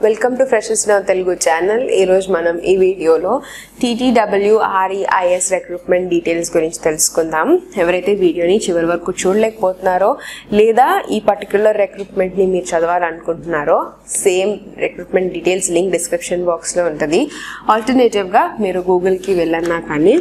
Welcome to freshers now Telugu channel ఈరోజు మనం ఈ వీడియోలో టీటీడబ్ల్యూఆర్ఈఐఎస్ రిక్రూట్మెంట్ డీటెయిల్స్ గురించి తెలుసుకుందాం ఎవరైతే వీడియోని చివరి వరకు చూడలేకపోతున్నారో లేదా ఈ పర్టికులర్ రిక్రూట్మెంట్ని మీరు చదవాలనుకుంటున్నారో same recruitment details link description బాక్స్లో ఉంటుంది ఆల్టర్నేటివ్గా మీరు గూగుల్కి వెళ్ళన్నా కానీ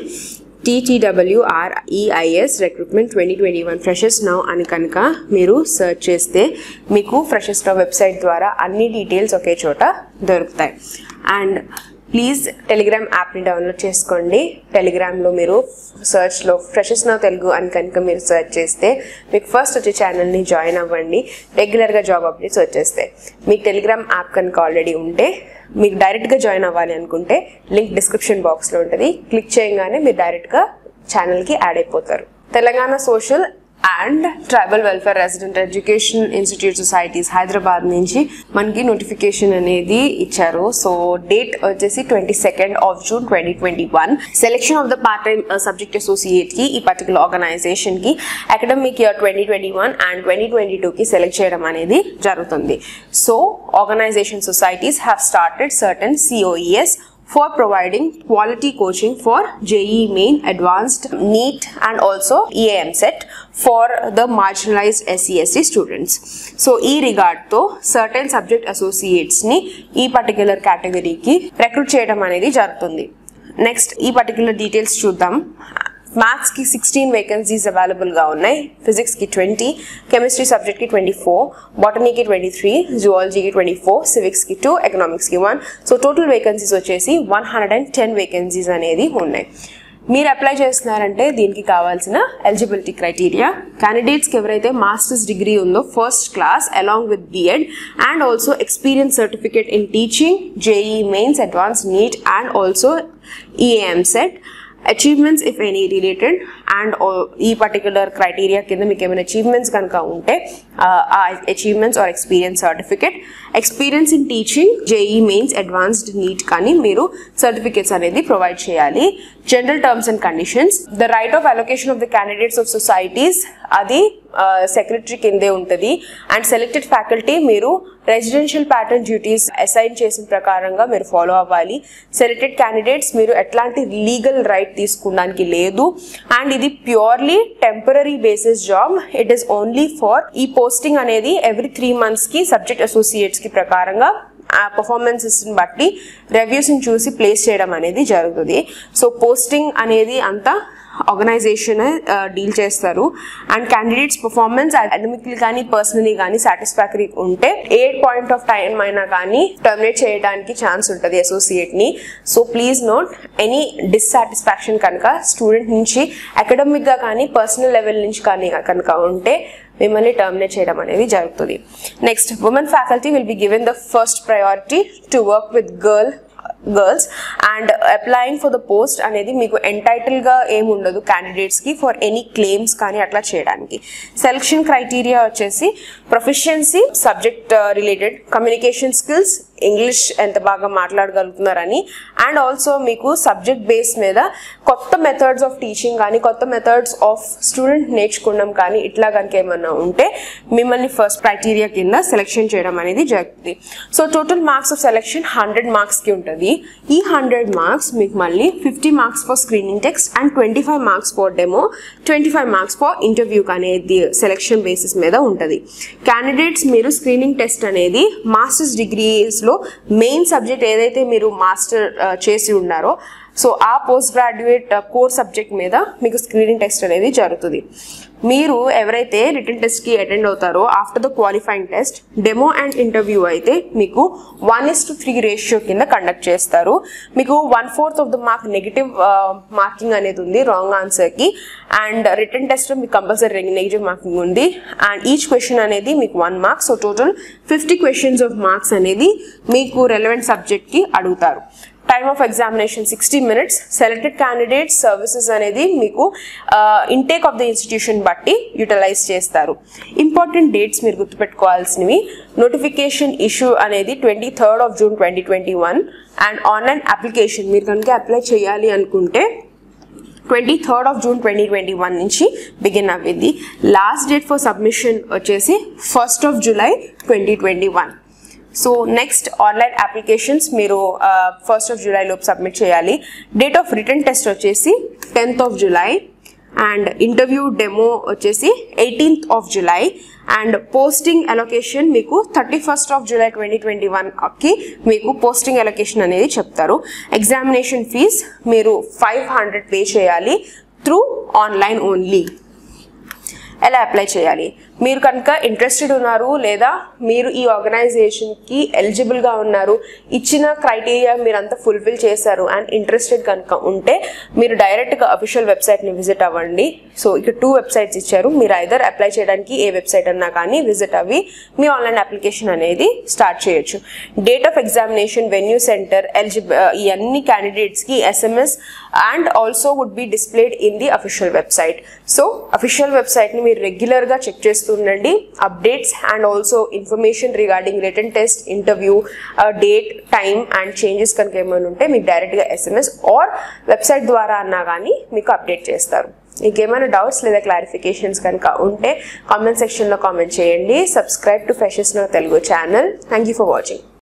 TTWREIS recruitment twenty twenty one freshers now అని కనుక మీరు సెర్చ్ చేస్తే మీకు ఫ్రెషర్స్ నౌ వెబ్సైట్ ద్వారా అన్ని డీటెయిల్స్ ఒకే చోట దొరుకుతాయి అండ్ ప్లీజ్ టెలిగ్రామ్ యాప్ని డౌన్లోడ్ చేసుకోండి టెలిగ్రామ్లో మీరు సర్చ్లో ఫ్రెషర్స్ నౌ తెలుగు అని కనుక మీరు సెర్చ్ చేస్తే మీకు ఫస్ట్ వచ్చే ఛానల్ని జాయిన్ అవ్వండి రెగ్యులర్గా జాబ్ అప్డేట్స్ వచ్చేస్తాయి మీకు టెలిగ్రామ్ యాప్ కనుక ఆల్రెడీ ఉంటే మీకు డైరెక్ట్గా జాయిన్ అవ్వాలి అనుకుంటే లింక్ డిస్క్రిప్షన్ బాక్స్లో ఉంటుంది క్లిక్ చేయగానే మీరు డైరెక్ట్గా ఛానల్కి యాడ్ అయిపోతారు Telangana social and tribal welfare resident education institute societies Hyderabad నుంచి మనకి నోటిఫికేషన్ అనేది ఇచ్చారు సో డేట్ వచ్చేసి twenty second of June twenty twenty one selection of the part time subject associate కి ఈ పర్టికులర్ ఆర్గనైజేషన్ కి academic year twenty twenty one and twenty twenty two కి select చేయడం అనేది జరుగుతుంది so organisation societies have started certain COEs for providing quality coaching for JE Main Advanced NEET and also EAM set for the marginalized SCST students. So ఈ రిగార్డ్తో certain subject అసోసియేట్స్ని ఈ particular కేటగిరీకి recruit చేయడం అనేది జరుగుతుంది నెక్స్ట్ ఈ particular details చూద్దాం మ్యాథ్స్కి sixteen vacancies అవైలబుల్గా ఉన్నాయి ఫిజిక్స్కి ట్వంటీ కెమిస్ట్రీ సబ్జెక్ట్కి ట్వంటీ ఫోర్ బాటనీకి ట్వంటీ త్రీ జువాలజీకి ట్వంటీ ఫోర్ సివిక్స్కి టూ ఎకనామిక్స్కి వన్ సో టోటల్ వేకెన్సీస్ వచ్చేసి one hundred and ten vacancies అనేది ఉన్నాయి మీరు అప్లై చేస్తున్నారంటే దీనికి కావాల్సిన ఎలిజిబిలిటీ క్రైటీరియా క్యాండిడేట్స్కి ఎవరైతే మాస్టర్స్ డిగ్రీ ఉందో first class along with BEd and also experience certificate in teaching JEE mains advance NEET and also EAMCET achievements if any related and ఈ పర్టికులర్ క్రైటీరియా కింద మీకు ఏమైనా అచీవ్మెంట్స్ కనుక ఉంటే ఆ achievements or experience certificate experience in teaching JEE mains advanced NEET కానీ మీరు certificates అనేది ప్రొవైడ్ చేయాలి general terms and conditions the right of allocation of the candidates of societies అది సెక్రటరీ కిందే ఉంటుంది అండ్ సెలెక్టెడ్ ఫ్యాకల్టీ మీరు రెసిడెన్షియల్ ప్యాటర్న్ డ్యూటీస్ అసైన్ చేసిన ప్రకారంగా మీరు ఫాలో అవ్వాలి సెలెక్టెడ్ క్యాండిడేట్స్ మీరు ఎట్లాంటి లీగల్ రైట్ తీసుకోవడానికి లేదు అండ్ ఇది purely temporary basis job it is only for ఈ పోస్టింగ్ అనేది ఎవ్రీ త్రీ మంత్స్కి సబ్జెక్ట్ అసోసియేట్స్కి ప్రకారంగా ఆ పర్ఫార్మెన్సెస్ని బట్టి రివ్యూస్ని చూసి ప్లేస్ చేయడం అనేది జరుగుతుంది సో పోస్టింగ్ అనేది అంతా ఆర్గనైజేషన్ డీల్ చేస్తారు అండ్ క్యాండిడేట్స్ పర్ఫార్మెన్స్ అకాడమిక్లీ కానీ పర్సనలీ కానీ సాటిస్ఫాక్టరీ ఉంటే ఏ పాయింట్ ఆఫ్ టైం అయినా కానీ టర్మినేట్ చేయడానికి ఛాన్స్ ఉంటుంది అసోసియేట్ని so please note any dissatisfaction కనుక స్టూడెంట్ నుంచి అకాడమిక్గా కానీ పర్సనల్ లెవెల్ నుంచి కానీ కనుక ఉంటే మిమ్మల్ని టర్మినేట్ చేయడం అనేది జరుగుతుంది next women faculty will be given the first priority to work with girl girls and applying for the post అనేది మీకు ఎంటైటిల్గా ఏమి ఉండదు క్యాండిడేట్స్కి ఫర్ ఎనీ క్లెయిమ్స్ కానీ అట్లా చేయడానికి సెలక్షన్ క్రైటీరియా వచ్చేసి proficiency subject related communication skills English ఎంత బాగా మాట్లాడగలుగుతున్నారని అండ్ ఆల్సో మీకు సబ్జెక్ట్ బేస్ మీద కొత్త మెథడ్స్ ఆఫ్ టీచింగ్ కానీ కొత్త మెథడ్స్ ఆఫ్ స్టూడెంట్ నేర్చుకోవడం కానీ ఇట్లా కనుక ఏమన్నా ఉంటే మిమ్మల్ని ఫస్ట్ క్రైటీరియా కింద సెలెక్షన్ చేయడం అనేది జరుగుతుంది so total marks of selection hundred మార్క్స్కి ఉంటుంది ఈ హండ్రెడ్ మార్క్స్ మీకు మళ్ళీ fifty marks for screening text and twenty five marks for demo twenty five marks for interview అనేది సెలెక్షన్ బేసిస్ మీద ఉంటుంది క్యాండిడేట్స్ మీరు స్క్రీనింగ్ టెస్ట్ అనేది మాస్టర్స్ డిగ్రీస్లో మెయిన్ సబ్జెక్ట్ ఏదైతే మీరు మాస్టర్ చేసి ఉన్నారో సో ఆ పోస్ట్ గ్రాడ్యుయేట్ కోర్ సబ్జెక్ట్ మీద మీకు స్క్రీనింగ్ టెస్ట్ అనేది జరుగుతుంది మీరు ఎవరైతే రిటర్న్ టెస్ట్కి అటెండ్ అవుతారో after the qualifying test demo and interview అయితే మీకు one is to three ratio కింద కండక్ట్ చేస్తారు మీకు one fourth of the mark negative marking అనేది ఉంది రాంగ్ ఆన్సర్కి అండ్ రిటర్న్ టెస్ట్ మీకు కంపల్సరీ నెగిటివ్ మార్కింగ్ ఉంది అండ్ ఈచ్ క్వశ్చన్ అనేది మీకు one mark so total fifty questions of marks అనేది మీకు రెలవెంట్ సబ్జెక్ట్కి అడుగుతారు time of examination sixty minutes selected candidates services అనేది మీకు ఇంటేక్ ఆఫ్ ద ఇన్స్టిట్యూషన్ బట్టి యూటిలైజ్ చేస్తారు ఇంపార్టెంట్ డేట్స్ మీరు గుర్తుపెట్టుకోవాల్సినవి నోటిఫికేషన్ ఇష్యూ అనేది twenty third of June twenty twenty one and online application మీరు కనుక అప్లై చేయాలి అనుకుంటే twenty third of June twenty twenty one నుంచి బిగిన్ అవ్వింది లాస్ట్ డేట్ ఫర్ సబ్మిషన్ వచ్చేసి first of July twenty twenty one so next online applications మీరు first of July లోపు submit చేయాలి డేట్ ఆఫ్ రిటర్న్ టెస్ట్ వచ్చేసి tenth of July and interview demo వచ్చేసి eighteenth of July and posting allocation మీకు thirty first of July twenty twenty వన్కి మీకు posting allocation అనేది చెప్తారు ఎగ్జామినేషన్ ఫీజ్ మీరు ఫైవ్ హండ్రెడ్ పే చేయాలి త్రూ ఆన్లైన్ ఓన్లీ ఎలా అప్లై చేయాలి మీరు కనుక ఇంట్రెస్టెడ్ ఉన్నారు లేదా మీరు ఈ ఆర్గనైజేషన్కి ఎలిజిబుల్గా ఉన్నారు ఇచ్చిన క్రైటీరియా మీరు అంతా ఫుల్ఫిల్ చేశారు అండ్ ఇంట్రెస్టెడ్ కనుక ఉంటే మీరు డైరెక్ట్గా అఫీషియల్ వెబ్సైట్ని విజిట్ అవ్వండి సో ఇక్కడ టూ వెబ్సైట్స్ ఇచ్చారు మీరు ఐదర్ అప్లై చేయడానికి ఏ వెబ్సైట్ అన్నా కానీ విజిట్ అవ్వి మీ ఆన్లైన్ అప్లికేషన్ అనేది స్టార్ట్ చేయొచ్చు date of examination venue centre eligible ఈ అన్ని క్యాండిడేట్స్కి SMS and also would be displayed in the official website so official వెబ్సైట్ని మీరు రెగ్యులర్గా చెక్ చేస్తుండండి updates and also information regarding written test interview date time and changes కనుక ఏమైనా ఉంటే మీకు డైరెక్ట్గా ఎస్ఎంఎస్ ఆర్ వెబ్సైట్ ద్వారా అన్నా కానీ మీకు అప్డేట్ చేస్తారు మీకు ఏమైనా డౌట్స్ లేదా క్లారిఫికేషన్స్ కనుక ఉంటే కామెంట్ సెక్షన్లో కామెంట్ చేయండి subscribe to freshers now Telugu channel thank you for watching